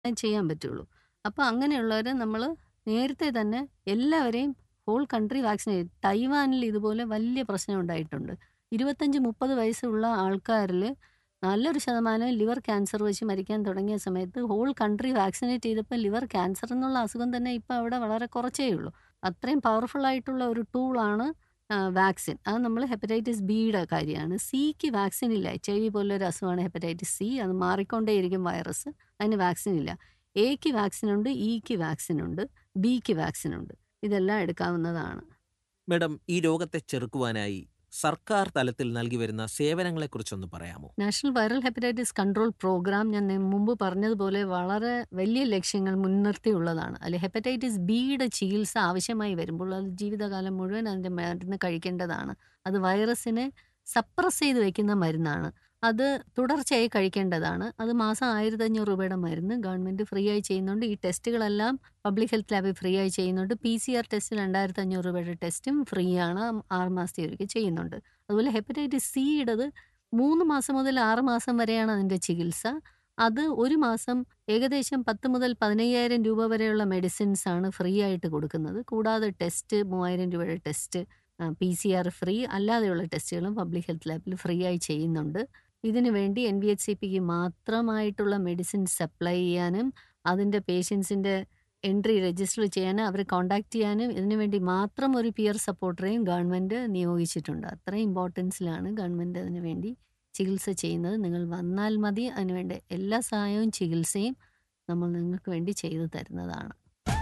ചെയ്യാൻ പറ്റുള്ളൂ. അപ്പോൾ അങ്ങനെയുള്ളവരെ നമ്മൾ നേരത്തെ തന്നെ എല്ലാവരെയും ഹോൾ കൺട്രി വാക്സിനേറ്റ് തൈവാനിൽ ഇതുപോലെ വലിയ പ്രശ്നം ഉണ്ടായിട്ടുണ്ട്. 25, 30 വയസ്സുള്ള ആൾക്കാരിൽ നല്ലൊരു ശതമാനം ലിവർ ക്യാൻസർ വെച്ച് മരിക്കാൻ തുടങ്ങിയ സമയത്ത് ഹോൾ കൺട്രി വാക്സിനേറ്റ് ചെയ്തപ്പോൾ ലിവർ ക്യാൻസർ എന്നുള്ള അസുഖം തന്നെ ഇപ്പോൾ അവിടെ വളരെ കുറച്ചേ ഉള്ളൂ. അത്രയും പവർഫുൾ ആയിട്ടുള്ള ഒരു ടൂളാണ് ആഹ് വാക്സിൻ. അത് നമ്മൾ ഹെപ്പറ്റൈറ്റിസ് ബിയുടെ കാര്യമാണ്. സിക്ക് വാക്സിൻ ഇല്ല. എച്ച്ഐവി പോലൊരു അസുഖമാണ് ഹെപ്പറ്റൈറ്റിസ് സി. അത് മാറിക്കൊണ്ടേയിരിക്കും വൈറസ്. അതിന് വാക്സിൻ ഇല്ല. എക്ക് വാക്സിനുണ്ട്, ഇക്ക് വാക്സിനുണ്ട്, ബിക്ക് വാക്സിനുണ്ട്. ഇതെല്ലാം എടുക്കാവുന്നതാണ്. മാഡം ഈ രോഗത്തെ ചെറുക്കുവാനായി സർക്കാർ തലത്തിൽ നൽകി വരുന്ന സേവനങ്ങളെക്കുറിച്ചൊന്ന് പറയാമോ? National viral hepatitis control program ഞാൻ നേ മുമ്പ് പറഞ്ഞതുപോലെ വളരെ വലിയ ലക്ഷ്യങ്ങൾ മുൻനിർത്തിയുള്ളതാണ്. അതിൽ ഹെപ്പറ്റൈറ്റിസ് ബിയുടെ ചികിത്സ ആവശ്യമായി വരുമ്പോൾ അത് ജീവിതകാലം മുഴുവൻ അതിൻ്റെ മരുന്ന് കഴിക്കേണ്ടതാണ്. അത് വൈറസിനെ സപ്രസ് ചെയ്ത് വെക്കുന്ന മരുന്നാണ്. അത് തുടർച്ചയായി കഴിക്കേണ്ടതാണ്. അത് മാസം രൂ. 1500 രൂപയുടെ മരുന്ന് ഗവൺമെൻറ് ഫ്രീ ആയി ചെയ്യുന്നുണ്ട്. ഈ ടെസ്റ്റുകളെല്ലാം പബ്ലിക് ഹെൽത്ത് ലാബിൽ ഫ്രീ ആയി ചെയ്യുന്നുണ്ട്. പിസിആർ ടെസ്റ്റ് രൂ. 2500 രൂപയുടെ ടെസ്റ്റും ഫ്രീ ആണ്. 6 മാസത്തിൽ ഒരിക്കൽ ചെയ്യുന്നുണ്ട്. അതുപോലെ ഹെപ്പറ്റൈറ്റിസ് സിയുടേത് 3 മാസം മുതൽ 6 മാസം വരെയാണ് അതിൻ്റെ ചികിത്സ. അത് ഒരു മാസം ഏകദേശം 10 മുതൽ 15000 രൂപ വരെയുള്ള മെഡിസിൻസ് ആണ് ഫ്രീ ആയിട്ട് കൊടുക്കുന്നത്. കൂടാതെ ടെസ്റ്റ് 3000 രൂപയുടെ ടെസ്റ്റ്, ആഹ് പിസിആർ ഫ്രീ അല്ലാതെയുള്ള ടെസ്റ്റുകളും പബ്ലിക് ഹെൽത്ത് ലാബിൽ ഫ്രീ ആയി ചെയ്യുന്നുണ്ട്. ഇതിനു വേണ്ടി എൻവിഎച്ച്സിപിക്ക് മാത്രമായിട്ടുള്ള മെഡിസിൻ സപ്ലൈ ചെയ്യാനും അതിൻ്റെ പേഷ്യൻസിൻ്റെ എൻട്രി രജിസ്റ്റർ ചെയ്യാനും അവരെ കോൺടാക്ട് ചെയ്യാനും ഇതിനു വേണ്ടി മാത്രം ഒരു പിയർ സപ്പോർട്ടറെയും ഗവൺമെൻറ് നിയോഗിച്ചിട്ടുണ്ട്. അത്രയും ഇമ്പോർട്ടൻസിലാണ് ഗവൺമെൻറ് അതിനു വേണ്ടി ചികിത്സ ചെയ്യുന്നത്. നിങ്ങൾ വന്നാൽ മതി. അതിനുവേണ്ട എല്ലാ സഹായവും ചികിത്സയും നമ്മൾ നിങ്ങൾക്ക് വേണ്ടി ചെയ്തു തരുന്നതാണ്.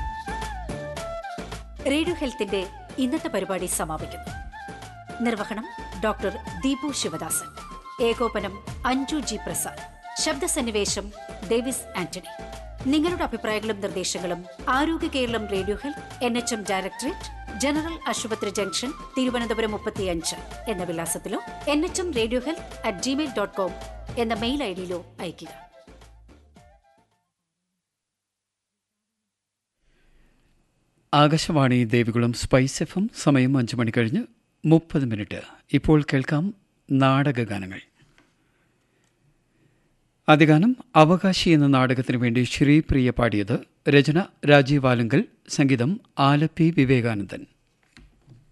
റേഡിയോ ഹെൽത്തിന്റെ ഇന്നത്തെ പരിപാടി സമാപിക്കുന്നു. നിർവഹണം ഡോക്ടർ ദീപു ശിവദാസൻ. ഏകോപനം അഞ്ജു ജി പ്രസാദ്. ശബ്ദസന്നിവേശം ഡേവിസ് ആന്റണി. നിങ്ങളുടെ അഭിപ്രായങ്ങളും നിർദ്ദേശങ്ങളും Arogya Keralam radio health N H M directorate general ആശുപത്രി ജംഗ്ഷൻ തിരുവനന്തപുരം മുപ്പത്തിയഞ്ച് എന്ന വിലാസത്തിലോ N H M radio health at Gmail dot com എന്ന മെയിൽ ഐ ഡിയിലോ അയയ്ക്കുക. Akashvani Devikulam spice F M സമയം അഞ്ച് മണി കഴിഞ്ഞ് മുപ്പത് മിനിറ്റ് ഇപ്പോൾ കേൾക്കാം നാടകഗാനങ്ങൾ ആദ്യഗാനം അവകാശി എന്ന നാടകത്തിനു വേണ്ടി ശ്രീപ്രിയ പാടിയത് രചന രാജീവ് ആലുങ്കൽ സംഗീതം ആലപ്പി വിവേകാനന്ദൻ